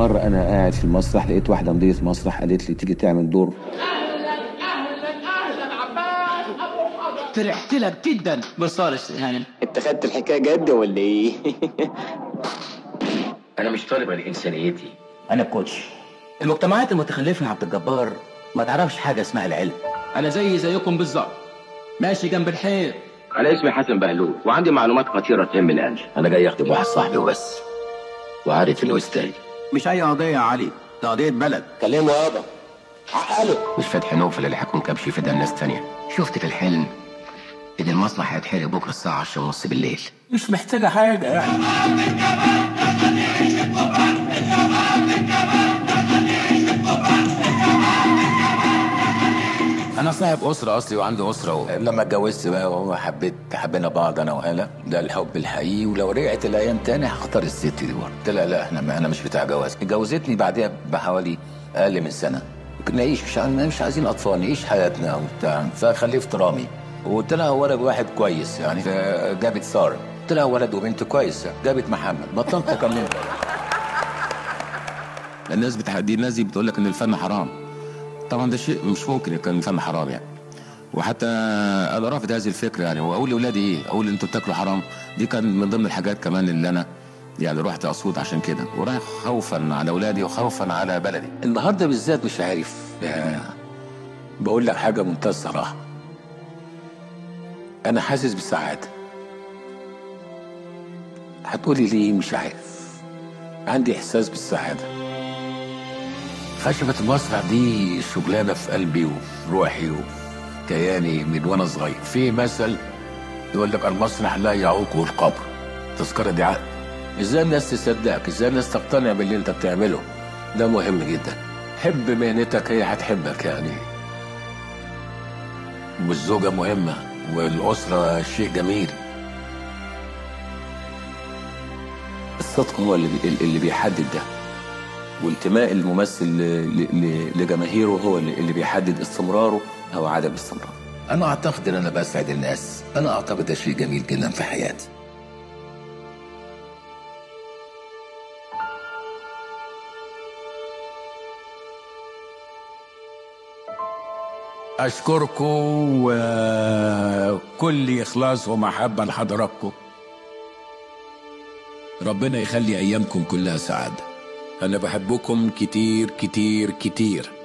مرة أنا قاعد في المسرح لقيت واحدة مديرة مسرح قالت لي تيجي تعمل دور فرحت لك جدا بالصالح يعني انت خدت الحكايه جد ولا ايه؟ انا مش طالبه لانسانيتي انا كوتش المجتمعات المتخلفه يا عبد الجبار ما تعرفش حاجه اسمها العلم انا زي زيكم بالظبط ماشي جنب الحيط انا اسمي حسن بهلول وعندي معلومات خطيره تهم الانج انا جاي اخدم واحد صاحبي وبس وعارف انه يستاهل مش اي قضيه يا علي ده قضيه بلد كلمه يابا عقله مش فتح نوفل اللي هيكون كبش في دم ناس تانية شفت في الحلم ان المصلح هيتحرق بكره الساعه 10 ونص بالليل مش محتاجه حاجه يعني انا صاحب اسره اصلي وعندي اسره و... لما اتجوزت بقى وحبيت حبينا بعض انا وهلا ده الحب الحقيقي ولو رجعت الايام تاني هختار الست دي برضه قلت لها لا احنا ما انا مش بتاع جواز اتجوزتني بعدها بحوالي اقل من سنه كنا نعيش مش عايزين مش عايزين اطفال نعيش حياتنا وبتاع فخلفت رامي وقلت لها هو ولد واحد كويس يعني فجابت ساره قلت لها ولد وبنت كويس جابت محمد بطلت اكلمها الناس بتاع دي الناس دي بتقول لك ان الفن حرام طبعا ده شيء مش ممكن يكون الفن حرام يعني وحتى انا رافض هذه الفكره يعني واقول لاولادي ايه اقول انتوا بتاكلوا حرام دي كان من ضمن الحاجات كمان اللي انا يعني رحت اصوت عشان كده ورايح خوفا على اولادي وخوفا على بلدي النهارده بالذات مش عارف يعني بقول لك حاجه منتهى الصراحه انا حاسس بالسعاده هتقولي ليه مش عارف عندي احساس بالسعاده خشبة المسرح دي شغلانة في قلبي وفي روحي وكياني من وانا صغير في مثل يقول لك المسرح لا يعوقه القبر تذكرة دي عقد ازاي الناس تصدقك ازاي الناس تقتنع باللي انت بتعمله ده مهم جدا حب مهنتك هي هتحبك يعني والزوجة مهمة والأسرة شيء جميل الصدق هو اللي اللي بيحدد ده وانتماء الممثل ل- ل- لجماهيره هو اللي اللي بيحدد استمراره او عدم استمراره. انا اعتقد ان انا بسعد الناس، انا اعتقد ده شيء جميل جدا في حياتي. أشكركم وكل إخلاص ومحبة لحضراتكم ربنا يخلي أيامكم كلها سعادة أنا بحبكم كتير كتير كتير